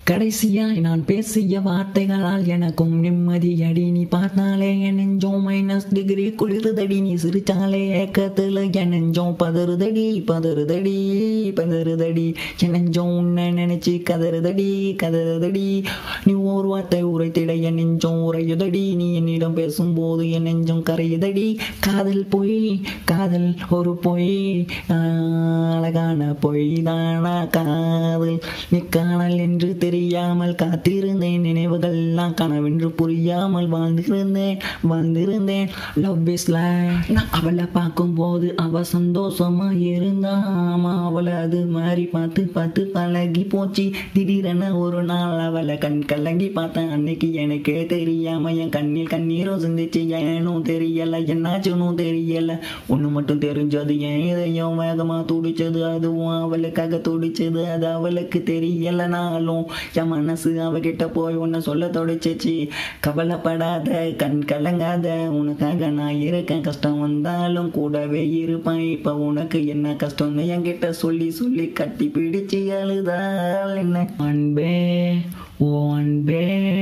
கடைசியாய் நான் பேசிய வார்த்தைகளால் எனக்கும் நிம்மதியடி நீ பார்த்தாலே என் நெஞ்சம் மைனஸ் டிகிரி குளிருதடி நீ சிரிச்சாலே ஏக்கத்துல என் நெஞ்சம் பதறுதடி பதறுதடி பதறுதடி என் நெஞ்சம் உன்னை நினைச்சு கதறுதடி கதறுதடி நீ ஒரு வார்த்தை உரைத்திட என் நெஞ்சம் உரையுதடி நீ என்னிடம் பேசும்போது என் நெஞ்சம் கரையுதடி காதல் பொய் காதல் ஒரு பொய் ஆஹ், அழகான பொய் தானா காதல் நீ காணல் என்று தெரியாமல் காத்திருந்தேன் நினைவுகள்லாம் கனவென்று புரியாமல் வாழ்ந்திருந்தேன் வாழ்ந்திருந்தேன் லவ் இஸ் நான் அவளை பார்க்கும்போது அவ சந்தோஷமா இருந்தா ஆமா அவளை அது மாதிரி பார்த்து பார்த்து பழகி போச்சு திடீரென ஒரு நாள் அவளை கண் கலங்கி பார்த்தேன் அன்னைக்கு எனக்கே தெரியாம என் கண்ணில் கண்ணீரும் சிந்திச்சு ஏனும் தெரியல என்னாச்சுன்னு தெரியல ஒண்ணு மட்டும் தெரிஞ்சது என் இதயம் வேகமா துடிச்சது அதுவும் அவளுக்காக துடிச்சது அது அவளுக்கு தெரியலனாலும் என் மனசு அவகிட்ட போய் உன்னை சொல்ல தொடைச்சிச்சு கவலைப்படாத கண் கலங்காத உனக்காக நான் இருக்கேன் கஷ்டம் வந்தாலும் கூடவே இருப்பேன் இப்ப உனக்கு என்ன கஷ்டம்னு என்கிட்ட சொல்லி சொல்லி கட்டி பிடிச்சு அழுதால் என்ன அன்பே ஓ அன்பே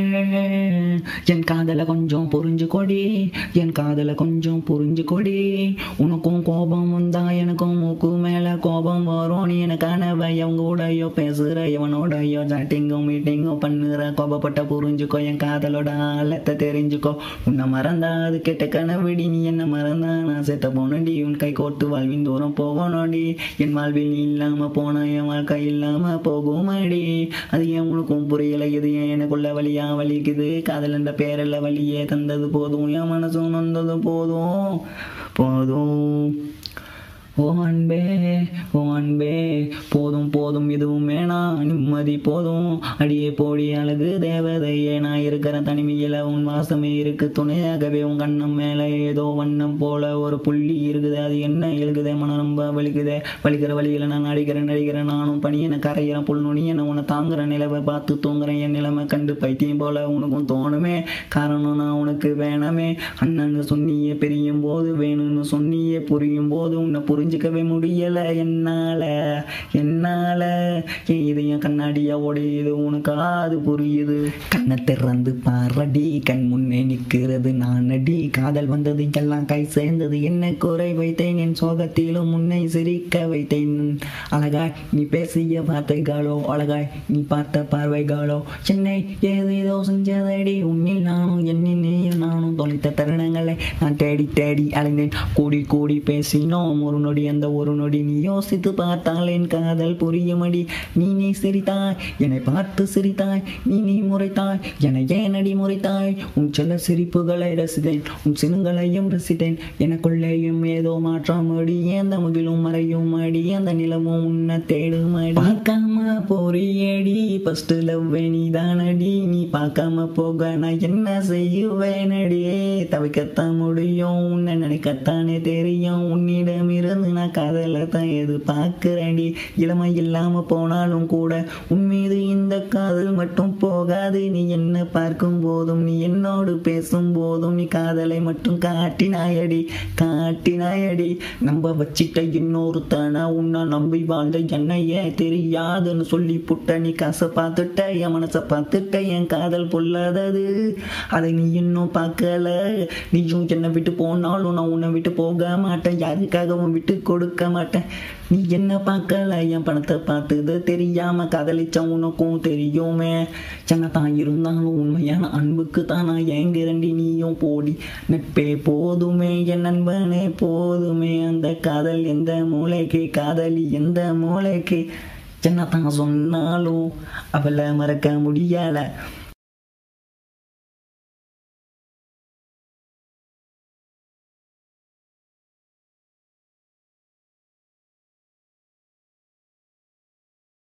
என் காதலை கொஞ்சம் புரிஞ்சு கொடி என் காதலை கொஞ்சம் புரிஞ்சு கொடி உனக்கும் கோபம் வந்தா எனக்கும் மூக்கு மேல கோபம் வரும் நீ எனக்கானவ எவங்க கூடயோ பேசுற எவனோடயோ சாட்டிங்கும் மீட்டிங்கும் பண்ணுற கோபப்பட்ட புரிஞ்சுக்கோ என் காதலோட ஆழத்தை தெரிஞ்சுக்கோ உன்னை மறந்தா அது கெட்ட கனவிடி நீ என்ன மறந்தா நான் செத்த போனடி உன் கை கோர்த்து வாழ்வின் தூரம் போகணும்டி என் வாழ்வில் நீ இல்லாம போனா என் வாழ்க்கை இல்லாம போகுமடி அது ஏன் உனக்கும் புரியல இது ஏன் எனக்குள்ள வழியா வலிக்குது காதல் என்ற பேரில் வழியே தந்தது போதும் என் மனசும் நொந்தது போதும் போதும் ஓ அன்பே ஓ அன்பே போதும் போதும் எதுவும் வேணாம் நிம்மதி போதும் அடியே போடி அழகு தேவதையே நான் இருக்கிற தனிமையில் உன் வாசமே இருக்கு துணையாகவே உன் கண்ணம் மேலே ஏதோ வண்ணம் போல ஒரு புள்ளி இருக்குது அது என்ன எழுகுதே மனம் ரொம்ப வலிக்குதே வலிக்கிற வழியில் நான் அடிக்கிறேன் நடிக்கிறேன் நானும் பனி என கரைகிறேன் புல் நுனி என உன்னை தாங்குற நிலவை பார்த்து தூங்குறேன் என் நிலைமை கண்டு பைத்தியம் போல உனக்கும் தோணுமே காரணம் நான் உனக்கு வேணாமே அண்ணன்னு சொன்னியே பிரியும் போது வேணும்னு சொன்னியே புரியும் போது உன்னை புரிஞ்சுக்கவே முடியல என்னால என்னால என் இதயம் கண்ணாடியா உடையுது உனக்கு அது புரியுது கண்ணை திறந்து பாரடி கண் முன்னே நிற்கிறது நான் அடி காதல் வந்தது எல்லாம் கை சேர்ந்தது என்ன குறை வைத்தேன் என் சோகத்திலும் உன்னை சிரிக்க வைத்தேன் அழகாய் நீ பேசிய வார்த்தைகளோ அழகாய் நீ பார்த்த பார்வைகளோ சென்னை ஏதேதோ செஞ்சதடி உன்னில் நானும் என்னில் நீயும் நானும் தொலைத்த தருணங்களை நான் தேடி தேடி அலைந்தேன் கூடி கூடி பேசினோம் ஒரு நொடி அந்த ஒரு நொடி நீ யோசித்து பார்த்தால் என் காதல் புரியுமடி நீ நீ சிரித்தாய் என்னை பார்த்து சிரித்தாய் நீ நீ முறைத்தாய் என ஏனடி முறைத்தாய் உன் சில சிரிப்புகளை ரசித்தேன் உன் சினுங்களையும் ரசித்தேன் எனக்குள்ளேயும் ஏதோ மாற்றம் அடி அந்த முகிலும் மறையும் அடி அந்த நிலமும் உன்னை தேடும் அடி பார்க்காம போறியடி ஃபர்ஸ்ட் லவ் நீதானடி நீ பார்க்காம போக நான் என்ன செய்யுவேனடி தவிக்கத்தான் முடியும் உன்னை நினைக்கத்தானே தெரியும் உன்னிடம் இருந்து நான் காதலை தான் எதிர்பார்க்கிறேன்டி இளமை இல்லாம போனாலும் கூட உன் மீது இந்த காதல் மட்டும் போகாது நீ என்ன பார்க்கும் போதும் நீ என்னோடு பேசும் போதும் நீ காதலை மட்டும் காட்டினாயடி காட்டினாயடி நம்ப வச்சிட்ட இன்னொருத்தன உன்னை நம்பி வாழ்ந்த என்னையே தெரியாதுன்னு சொல்லி புட்ட நீ காசை பார்த்துட்ட என் மனசை பார்த்துட்ட என் காதல் பொல்லாதது அதை நீ இன்னும் பார்க்கல நீயும் என்னை விட்டு போனாலும் நான் உன்னை விட்டு போக மாட்டேன் யாருக்காகவும் விட்டு கொடுக்க மாட்டேன் நீ என்ன பார்க்கல என் பணத்தை பார்த்தது தெரியாம காதலிச்ச உனக்கும் தெரியுமே என்ன தான் இருந்தாலும் உண்மையான அன்புக்கு தான் நான் ஏங்குறண்டி நீயும் போடி நட்பே போதுமே என் நண்பனே போதுமே அந்த காதல் எந்த மூளைக்கு காதலி எந்த மூளைக்கு என்ன தான் சொன்னாலும் அவளை மறக்க முடியலை